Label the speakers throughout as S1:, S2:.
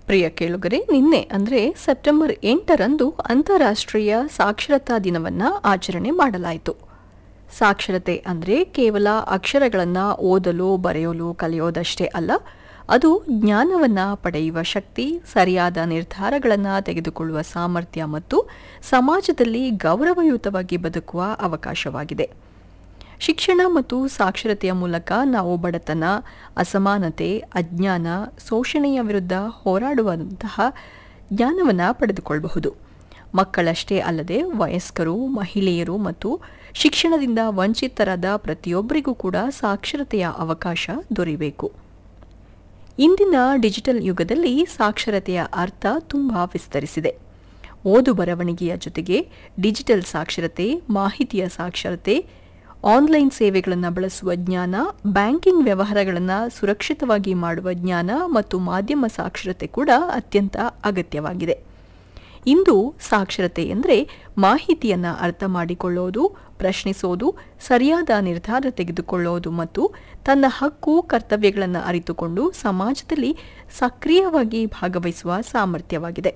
S1: ಪ್ರಿಯ ಕೇಳುಗರೆ ನಿನ್ನೆ ಅಂದರೆ ಸೆಪ್ಟೆಂಬರ್ ಎಂಟರಂದು ಅಂತಾರಾಷ್ಟ್ರೀಯ ಸಾಕ್ಷರತಾ ದಿನವನ್ನು ಆಚರಣೆ ಮಾಡಲಾಯಿತು ಸಾಕ್ಷರತೆ ಅಂದರೆ ಕೇವಲ ಅಕ್ಷರಗಳನ್ನು ಓದಲು ಬರೆಯಲು ಕಲಿಯೋದಷ್ಟೇ ಅಲ್ಲ ಅದು ಜ್ಞಾನವನ್ನು ಪಡೆಯುವ ಶಕ್ತಿ ಸರಿಯಾದ ನಿರ್ಧಾರಗಳನ್ನು ತೆಗೆದುಕೊಳ್ಳುವ ಸಾಮರ್ಥ್ಯ ಮತ್ತು ಸಮಾಜದಲ್ಲಿ ಗೌರವಯುತವಾಗಿ ಬದುಕುವ ಅವಕಾಶವಾಗಿದೆ ಶಿಕ್ಷಣ ಮತ್ತು ಸಾಕ್ಷರತೆಯ ಮೂಲಕ ನಾವು ಬಡತನ ಅಸಮಾನತೆ ಅಜ್ಞಾನ ಶೋಷಣೆಯ ವಿರುದ್ಧ ಹೋರಾಡುವಂತಹ ಜ್ಞಾನವನ್ನು ಪಡೆದುಕೊಳ್ಳಬಹುದು ಮಕ್ಕಳಷ್ಟೇ ಅಲ್ಲದೆ ವಯಸ್ಕರು ಮಹಿಳೆಯರು ಮತ್ತು ಶಿಕ್ಷಣದಿಂದ ವಂಚಿತರಾದ ಪ್ರತಿಯೊಬ್ಬರಿಗೂ ಕೂಡ ಸಾಕ್ಷರತೆಯ ಅವಕಾಶ ದೊರೆಯಬೇಕು ಇಂದಿನ ಡಿಜಿಟಲ್ ಯುಗದಲ್ಲಿ ಸಾಕ್ಷರತೆಯ ಅರ್ಥ ತುಂಬ ವಿಸ್ತರಿಸಿದೆ ಓದು ಬರವಣಿಗೆಯ ಜೊತೆಗೆ ಡಿಜಿಟಲ್ ಸಾಕ್ಷರತೆ ಮಾಹಿತಿಯ ಸಾಕ್ಷರತೆ ಆನ್ಲೈನ್ ಸೇವೆಗಳನ್ನು ಬಳಸುವ ಜ್ಞಾನ ಬ್ಯಾಂಕಿಂಗ್ ವ್ಯವಹಾರಗಳನ್ನು ಸುರಕ್ಷಿತವಾಗಿ ಮಾಡುವ ಜ್ಞಾನ ಮತ್ತು ಮಾಧ್ಯಮ ಸಾಕ್ಷರತೆ ಕೂಡ ಅತ್ಯಂತ ಅಗತ್ಯವಾಗಿದೆ ಇಂದು ಸಾಕ್ಷರತೆ ಎಂದರೆ ಮಾಹಿತಿಯನ್ನು ಅರ್ಥ ಮಾಡಿಕೊಳ್ಳೋದು ಪ್ರಶ್ನಿಸೋದು ಸರಿಯಾದ ನಿರ್ಧಾರ ತೆಗೆದುಕೊಳ್ಳೋದು ಮತ್ತು ತನ್ನ ಹಕ್ಕು ಕರ್ತವ್ಯಗಳನ್ನು ಅರಿತುಕೊಂಡು ಸಮಾಜದಲ್ಲಿ ಸಕ್ರಿಯವಾಗಿ ಭಾಗವಹಿಸುವ ಸಾಮರ್ಥ್ಯವಾಗಿದೆ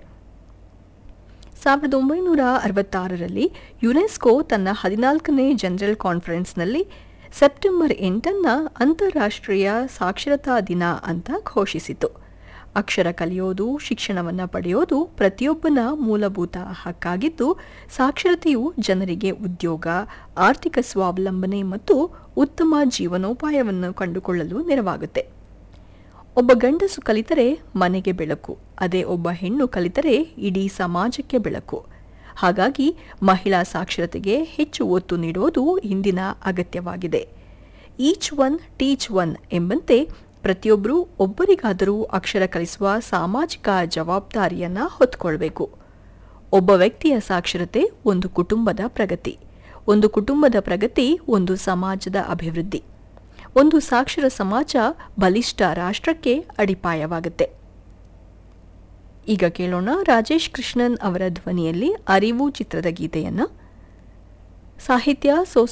S1: ಸಾವಿರದ ಒಂಬೈನೂರ ಅರವತ್ತಾರರಲ್ಲಿ ಯುನೆಸ್ಕೋ ತನ್ನ ಹದಿನಾಲ್ಕನೇ ಜನರಲ್ ಕಾನ್ಫರೆನ್ಸ್ನಲ್ಲಿ ಸೆಪ್ಟೆಂಬರ್ ಎಂಟನ್ನ ಅಂತಾರಾಷ್ಟ್ರೀಯ ಸಾಕ್ಷರತಾ ದಿನ ಅಂತ ಘೋಷಿಸಿತು ಅಕ್ಷರ ಕಲಿಯೋದು ಶಿಕ್ಷಣವನ್ನು ಪಡೆಯೋದು ಪ್ರತಿಯೊಬ್ಬನ ಮೂಲಭೂತ ಹಕ್ಕಾಗಿದ್ದು ಸಾಕ್ಷರತೆಯು ಜನರಿಗೆ ಉದ್ಯೋಗ ಆರ್ಥಿಕ ಸ್ವಾವಲಂಬನೆ ಮತ್ತು ಉತ್ತಮ ಜೀವನೋಪಾಯವನ್ನು ಕಂಡುಕೊಳ್ಳಲು ನೆರವಾಗುತ್ತೆ ಒಬ್ಬ ಗಂಡಸು ಕಲಿತರೆ ಮನೆಗೆ ಬೆಳಕು ಅದೇ ಒಬ್ಬ ಹೆಣ್ಣು ಕಲಿತರೆ ಇಡೀ ಸಮಾಜಕ್ಕೆ ಬೆಳಕು ಹಾಗಾಗಿ ಮಹಿಳಾ ಸಾಕ್ಷರತೆಗೆ ಹೆಚ್ಚು ಒತ್ತು ನೀಡುವುದು ಇಂದಿನ ಅಗತ್ಯವಾಗಿದೆ ಈಚ್ ಒನ್ ಟೀಚ್ ಒನ್ ಎಂಬಂತೆ ಪ್ರತಿಯೊಬ್ಬರೂ ಒಬ್ಬರಿಗಾದರೂ ಅಕ್ಷರ ಕಲಿಸುವ ಸಾಮಾಜಿಕ ಜವಾಬ್ದಾರಿಯನ್ನು ಹೊತ್ಕೊಳ್ಬೇಕು ಒಬ್ಬ ವ್ಯಕ್ತಿಯ ಸಾಕ್ಷರತೆ ಒಂದು ಕುಟುಂಬದ ಪ್ರಗತಿ ಒಂದು ಕುಟುಂಬದ ಪ್ರಗತಿ ಒಂದು ಸಮಾಜದ ಅಭಿವೃದ್ಧಿ ಒಂದು ಸಾಕ್ಷರ ಸಮಾಜ ಬಲಿಷ್ಠ ರಾಷ್ಟ್ರಕ್ಕೆ ಅಡಿಪಾಯವಾಗುತ್ತೆ ಈಗ ಕೇಳೋಣ ರಾಜೇಶ್ ಕೃಷ್ಣನ್ ಅವರ ಧ್ವನಿಯಲ್ಲಿ ಅರಿವು ಚಿತ್ರದ ಗೀತೆಯನ್ನು ಸಾಹಿತ್ಯ ಸೋ